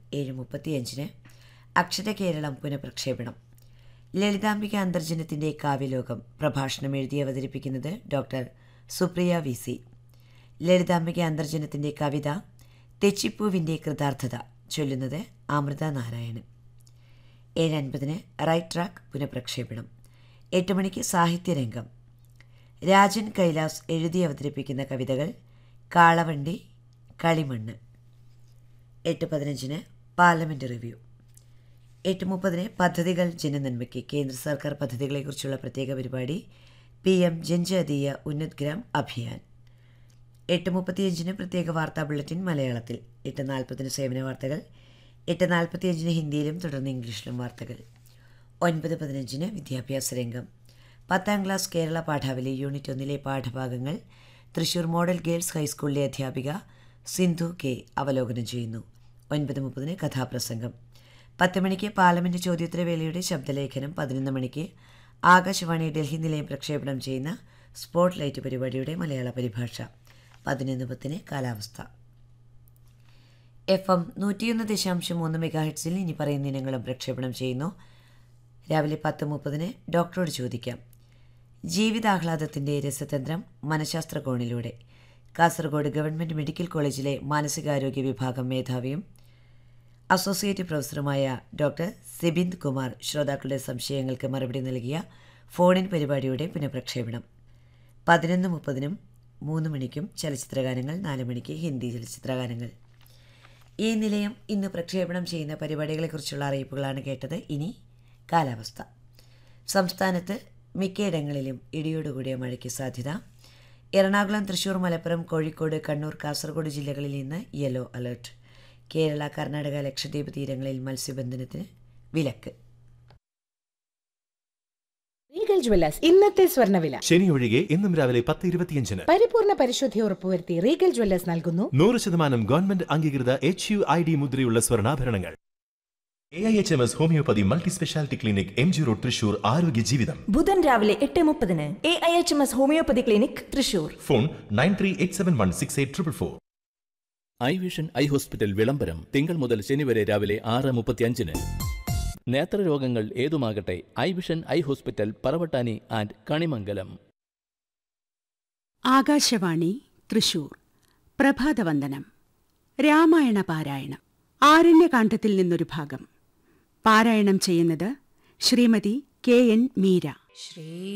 ഏഴ് മുപ്പത്തിയഞ്ചിന് അക്ഷര കേരളം പുനഃപ്രക്ഷേപണം ലളിതാംബിക അന്തർജനത്തിൻ്റെ കാവ്യലോകം പ്രഭാഷണം എഴുതി അവതരിപ്പിക്കുന്നത് doctor Supriya V C Lalithambika അന്തർജനത്തിൻ്റെ കവിത തെച്ചിപ്പൂവിൻ്റെ കൃതാർത്ഥത ചൊല്ലുന്നത് അമൃത നാരായണൻ ഏഴ് അൻപതിന് റൈറ്റ് ട്രാക്ക് പുനഃപ്രക്ഷേപണം എട്ട് മണിക്ക് സാഹിത്യരംഗം രാജൻ കൈലാസ് എഴുതി അവതരിപ്പിക്കുന്ന കവിതകൾ കാളവണ്ടി കളിമണ്ണ് എട്ട് പതിനഞ്ചിന് പാർലമെൻറ്റ് റിവ്യൂ എട്ട് മുപ്പതിന് പദ്ധതികൾ ജനനന്മയ്ക്ക് കേന്ദ്ര സർക്കാർ പദ്ധതികളെക്കുറിച്ചുള്ള പ്രത്യേക പരിപാടി പി എം ജൻജാതീയ ഉന്നത്ഗ്രാം അഭിയാൻ എട്ട് മുപ്പത്തിയഞ്ചിന് പ്രത്യേക വാർത്താ ബുള്ളറ്റിൻ മലയാളത്തിൽ എട്ട് നാൽപ്പതിന് സേവന വാർത്തകൾ എട്ട് നാൽപ്പത്തിയഞ്ചിന് ഹിന്ദിയിലും തുടർന്ന് ഇംഗ്ലീഷിലും വാർത്തകൾ ഒൻപത് പതിനഞ്ചിന് വിദ്യാഭ്യാസ രംഗം പത്താം ക്ലാസ് കേരള പാഠാവലി യൂണിറ്റ് ഒന്നിലെ പാഠഭാഗങ്ങൾ തൃശൂർ മോഡൽ ഗേൾസ് ഹൈസ്കൂളിലെ അധ്യാപിക സിന്ധു കെ അവലോകനം ചെയ്യുന്നു ഒൻപത് മുപ്പതിന് കഥാപ്രസംഗം പത്ത് മണിക്ക് പാർലമെൻറ്റ് ചോദ്യോത്തരവേളയുടെ ശബ്ദലേഖനം പതിനൊന്ന് മണിക്ക് ആകാശവാണി ഡൽഹി നിലയം പ്രക്ഷേപണം ചെയ്യുന്ന സ്പോട്ട് ലൈറ്റ് പരിപാടിയുടെ മലയാള പരിഭാഷ പതിനൊന്ന് പത്തിന് കാലാവസ്ഥ എഫ് എം നൂറ്റിയൊന്ന് ദശാംശം മൂന്ന് മെഗാ ഹെഡ്സിൽ ഇനി പറയുന്ന ഇനങ്ങളും പ്രക്ഷേപണം ചെയ്യുന്നു രാവിലെ പത്ത് മുപ്പതിന് ഡോക്ടറോട് ചോദിക്കാം ജീവിതാഹ്ലാദത്തിൻ്റെ രസതന്ത്രം മനഃശാസ്ത്ര കോണിലൂടെ കാസർഗോഡ് ഗവൺമെൻറ് മെഡിക്കൽ കോളേജിലെ മാനസികാരോഗ്യ വിഭാഗം മേധാവിയും അസോസിയേറ്റ് പ്രൊഫസറുമായ ഡോക്ടർ സിബിന്ദ് കുമാർ ശ്രോതാക്കളുടെ സംശയങ്ങൾക്ക് മറുപടി നൽകിയ ഫോണിൻ പരിപാടിയുടെ പുനഃപ്രക്ഷേപണം പതിനൊന്ന് മുപ്പതിനും മൂന്ന് മണിക്കും ചലച്ചിത്രഗാനങ്ങൾ നാല് മണിക്ക് ഹിന്ദി ചലച്ചിത്രഗാനങ്ങൾ ഈ നിലയം ഇന്ന് പ്രക്ഷേപണം ചെയ്യുന്ന പരിപാടികളെക്കുറിച്ചുള്ള അറിയിപ്പുകളാണ് കേട്ടത് ഇനി കാലാവസ്ഥ സംസ്ഥാനത്ത് മിക്കയിടങ്ങളിലും ഇടിയോടുകൂടിയ മഴയ്ക്ക് സാധ്യത എറണാകുളം തൃശൂർ മലപ്പുറം കോഴിക്കോട് കണ്ണൂർ കാസർഗോഡ് ജില്ലകളിൽ നിന്ന് യെല്ലോ അലർട്ട് കേരള കർണാടക ലക്ഷദ്വീപ് തീരങ്ങളിൽ മത്സ്യബന്ധനത്തിന് വിലക്ക് റീഗൽ ജ്വല്ലേഴ്സ് ഇന്നത്തെ സ്വർണ്ണവില ശനി ഒഴികെ ഇന്നും രാവിലെ പത്ത് ഇരുപത്തിയഞ്ചിന് പരിപൂർണ പരിശുദ്ധി ഉറപ്പുവരുത്തി റീഗൽ ജ്വല്ലേഴ്സ് നൽകുന്നു നൂറ് ശതമാനം ഗവൺമെന്റ് അംഗീകൃത എച്ച് യു ഐ ഡി മുദ്രയുള്ള സ്വർണ്ണാഭരണങ്ങൾ A I H M S homeopathy multi speciality clinic M G road Thrissur ആരോഗ്യ ജീവിതം ബുധൻ രാവിലെ എട്ട് മുപ്പതിന് A I H M S homeopathy clinic Thrissur phone nine three eight seven one six eight triple four eye vision eye hospital വിളംബരം തിങ്കൾ മുതൽ ശനി വരെ രാവിലെ ആറ് മുപ്പത്തിയഞ്ചിന് നേത്രരോഗങ്ങൾ ഏതുമാകട്ടെ eye vision eye hospital Paravattani and Kanimangalam Akashavani Thrissur പ്രഭാതവന്ദനം രാമായണ പാരായണം ആരണ്യകാന്ഡത്തിൽ നിന്നൊരു ഭാഗം പാരായണം ചെയ്യുന്നത് ശ്രീമതി കെ എൻ മീര ശ്രീ